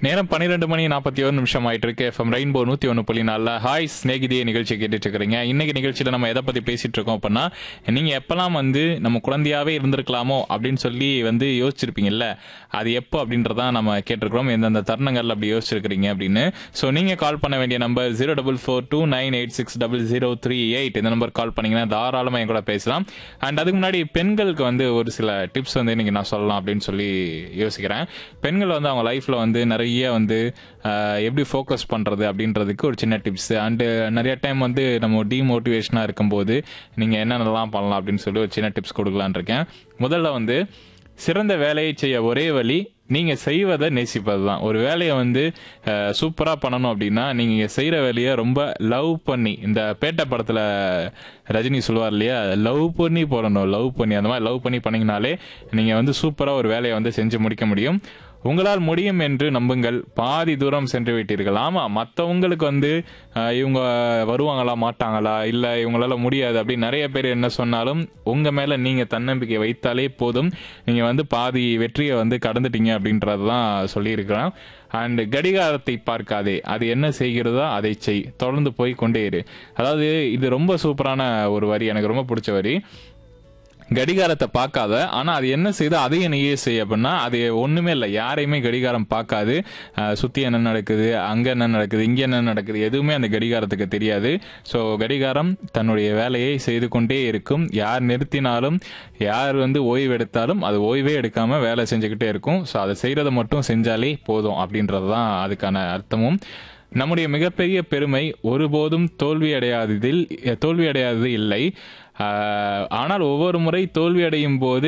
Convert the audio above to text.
நேரம் பன்னிரெண்டு மணி நாற்பத்தி ஒரு நிமிஷம் ஆயிட்டு இருக்கு எஃப்எம் ரெயின்போ நூத்தி ஒன்று புள்ளி நாலில் ஹாய் ஸ்நேகிதிய நிகழ்ச்சி கேட்டுட்டு இருக்கிறீங்க இன்னைக்கு நிகழ்ச்சியில நம்ம எதை பத்தி பேசிட்டு இருக்கோம் அப்படின்னா நீங்க எப்பெல்லாம் வந்து நம்ம குழந்தையாவே இருந்திருக்கலாமோ அப்படின்னு சொல்லி வந்து யோசிச்சிருப்பீங்கல்ல அது எப்போ அப்படின்றதான் நம்ம கேட்டிருக்கிறோம் எந்தெந்த தருணங்கள் அப்படி யோசிச்சிருக்கிறீங்க அப்படின்னு ஸோ நீங்க கால் பண்ண வேண்டிய number zero double four two nine eight six double zero three eight இந்த நம்பர் கால் பண்ணீங்கன்னா தாராளமாக என் கூட பேசலாம் அண்ட் அதுக்கு முன்னாடி பெண்களுக்கு வந்து ஒரு சில டிப்ஸ் வந்து இன்னைக்கு நான் சொல்லலாம் அப்படின்னு சொல்லி யோசிக்கிறேன் பெண்கள் வந்து அவங்க லைஃப்ல வந்து நிறைய வந்து ஆஹ், எப்படி ஃபோக்கஸ் பண்றது அப்படின்றதுக்கு ஒரு சின்ன டிப்ஸ் அண்டு நிறைய டைம் வந்து நம்ம டிமோட்டிவேஷனாக இருக்கும்போது நீங்க என்னென்னலாம் பண்ணலாம் அப்படின்னு சொல்லி ஒரு சின்ன டிப்ஸ் கொடுக்கலான்னு இருக்கேன் முதல்ல வந்து சிறந்த வேலையை செய்ய ஒரே வழி நீங்க செய்வதை நேசிப்பது தான் ஒரு வேலையை வந்து சூப்பரா பண்ணணும் அப்படின்னா நீங்க செய்யற வேலையை ரொம்ப லவ் பண்ணி இந்த பேட்டை படத்துல ரஜினி சொல்லுவார் இல்லையா லவ் பண்ணி போடணும் லவ் பண்ணி அந்த மாதிரி லவ் பண்ணி பண்ணீங்கனாலே நீங்க வந்து சூப்பரா ஒரு வேலையை வந்து செஞ்சு முடிக்க முடியும் உங்களால் முடியும் என்று நம்புங்கள் பாதி தூரம் சென்று விட்டீர்கள் ஆமா மற்றவங்களுக்கு வந்து அஹ், இவங்க வருவாங்களா மாட்டாங்களா இல்ல இவங்களால முடியாது அப்படின்னு நிறைய பேர் என்ன சொன்னாலும் உங்க மேல நீங்க தன்னம்பிக்கை வைத்தாலே போதும் நீங்க வந்து பாதி வெற்றியை வந்து கடந்துட்டீங்க அப்படின்றதுதான் சொல்லியிருக்கிறேன் அண்ட் கடிகாரத்தை பார்க்காதே அது என்ன செய்கிறதோ அதை செய் தொடர்ந்து போய் கொண்டே இரு அதாவது இது ரொம்ப சூப்பரான ஒரு வரி எனக்கு ரொம்ப பிடிச்ச வரி கடிகாரத்தை பார்க்காத ஆனா அது என்ன செய்யுது அதையும் நீயே செய் அப்படின்னா அது ஒண்ணுமே இல்லை யாரையுமே கடிகாரம் பார்க்காது அஹ், சுத்தி என்ன நடக்குது அங்க என்ன நடக்குது இங்க என்ன நடக்குது எதுவுமே அந்த கடிகாரத்துக்கு தெரியாது ஸோ கடிகாரம் தன்னுடைய வேலையை செய்து கொண்டே இருக்கும் யார் நிறுத்தினாலும் யார் வந்து ஓய்வு எடுத்தாலும் அது ஓய்வே எடுக்காம வேலை செஞ்சுக்கிட்டே இருக்கும் ஸோ அதை செய்யறதை மட்டும் செஞ்சாலே போதும் அப்படின்றது தான் அதுக்கான அர்த்தமும் நம்முடைய மிகப்பெரிய பெருமை ஒருபோதும் தோல்வி அடையாததில் தோல்வி அடையாதது இல்லை ஆஹ், ஆனால் ஒவ்வொரு முறை தோல்வி அடையும் போது